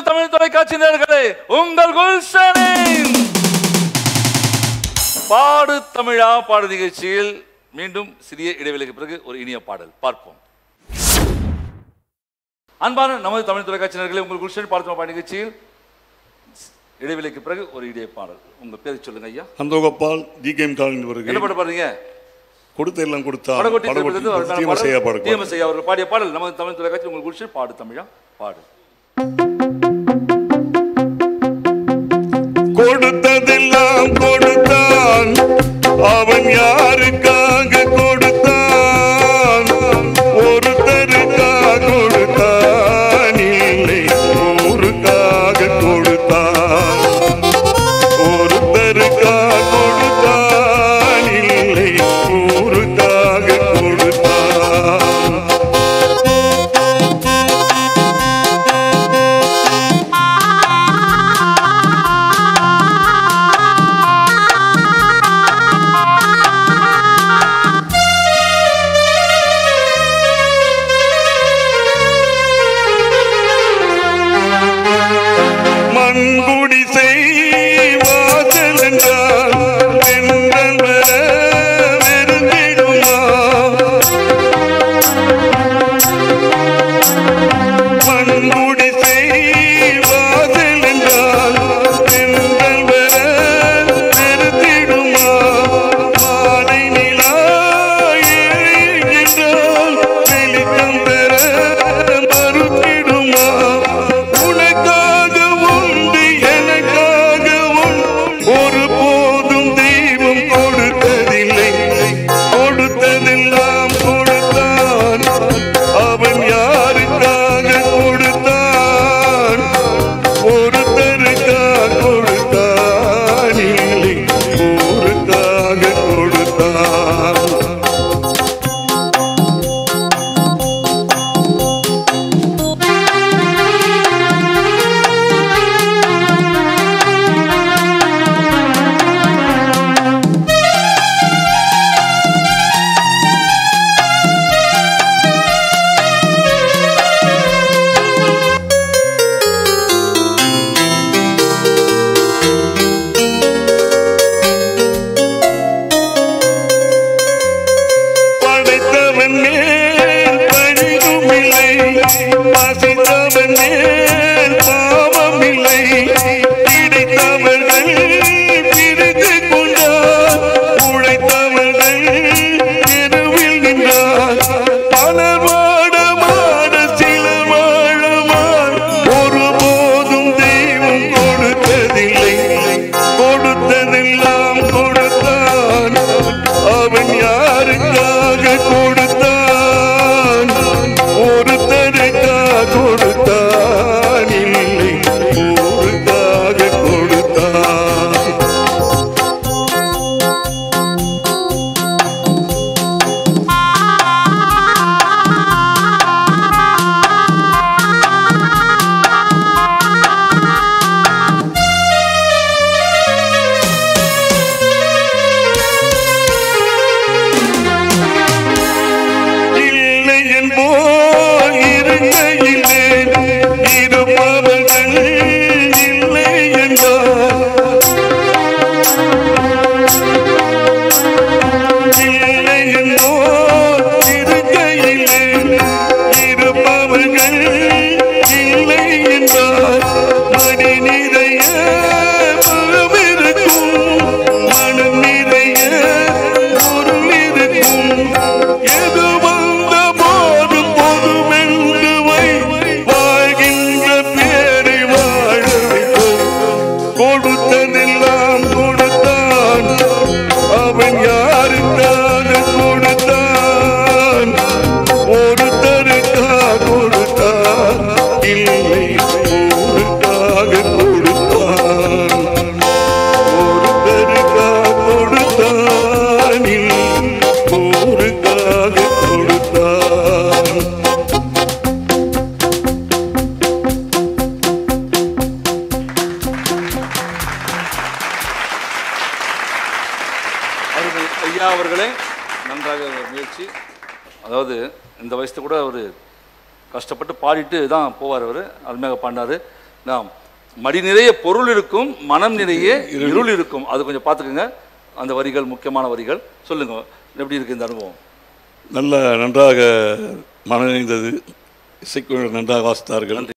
தமிழ் தொலைக்காட்சி நேயர்களே உங்கள் குல்ஷனின் பாடு தமிழா பாடு நிகழ்ச்சியில் மீண்டும் சிறிய இடைவெளிக்கு பிறகு ஒரு இனிய பாடல் பார்ப்போம் அன்பான நமது தமிழ் தொலைக்காட்சி நேயர்களே உங்கள் குல்ஷன் பாடு தமிழ் பாடு நிகழ்ச்சியில் இடைவெளிக்கு பிறகு ஒரு இனிய பாடல் உங்க பேர் சொல்லுங்க ஐயா அந்தோகப்பால் ஜி கேம் காலின் என்ன வருகை பாட்டு பாடுறீங்க கொடுத்த எல்லாம் கொடுத்தா படகோட்டி படகோட்டி திரைப்படத்திலிருந்து ஒரு தீம செய்யா பாடல் பாடு டிஎம்எஸ் ஐயா அவர்கள் பாடிய பாடல் நமது தமிழ் தொலைக்காட்சி உங்கள் குல்ஷன் பாடு தமிழா பாடு கொடுத்ததெல்லாம் கொடுத்தான் அவன் யாருக்காக கொடுத்தான் ஒருத்தருக்காக கொடுத்தான் இல்லை ஊருக்காக கொடுத்தான் ஒருத்தருக்காக கொடுத்தான் இல்லை ஊருக்காக கொடுத்தான் மண்குடிசை வாசல் என்றால் தென்றல் வர வெறுந்திடுமா மண்குடிசை வாசல் என்றால் தென்றல் வர வெறுத்திடுமா மாலை நிலா என்றால் வெளிச்சம் பெற மறுத்திடுமா உனக்காக உண்டு எனக்காக உண்டு ஒரு போதும் தெய்வம் கொடுத்ததில்லை கொடுத்ததெல்லாம் கொடுத்தான் அவன் யாருக்காக கொடுத்தான் ஒருத்தருக்காக கொடுத்தான் இல்லை ஊருக்காக கொடுத்தான் படைத்தவன் மேல் பணிவுமில்லை பசித்தவன் மேல் பாவமில்லை கிடைத்தவர்கள் பிரித்து கொண்டார் உழைத்தவர்கள் தெருவில் நின்றார் பலர் வாட மாட சிலர் வாழ மாட ஒருபோதும் தெய்வம் கொடுத்ததில்லை கொடுத்ததெல்லாம் கொடுத்தான் அவன் யாருக்காக கொடுத்தான் ஒருத்தருக்காக கொடுத்தான் இல்லை ஊருக்காக கொடுத்தான் இல்லை என்போர் இருக்கையிலே இருப்பவர்கள் இல்லை என்பார் இல்லை என்போர் இருக்கையிலே இருப்பவர்கள் இல்லை என்பார் மடி நிறைய மனம் இருக்கும் மனம் நிறைய பொருள் இருக்கும் எது வந்த போதும் பொதுமென்று வை வாழ்கின்ற பேரை வாழ வைப்போம் கொடுத்ததெல்லாம் கொடுத்தான் அவன் யாருக்காக கொடுத்தான் ஒருத்தருக்காக கொடுத்தான் இல்லை ஊருக்காக கொடுத்தான் ஒருத்தருக்காக கொடுத்தான் இல்லை ஊருக்காக கொடுத்தான் அருமை ஐயா அவர்களே நன்றாக ஒரு முயற்சி அதாவது இந்த வயசுல கூட அவர் கஷ்டப்பட்டு பாடிட்டு தான் போவார் அவர் அருமையாக பாடினார் நாம் மடி நிறைய பொருள் இருக்கும் மனம் நிறைய இருள் இருக்கும் அது கொஞ்சம் பார்த்துக்குங்க அந்த வரிகள் முக்கியமான வரிகள் சொல்லுங்க எப்படி இருக்கு இந்த அனுபவம் நல்ல நன்றாக மனநிறைந்தது இசைக்குழு நன்றாக வாசித்தார்கள்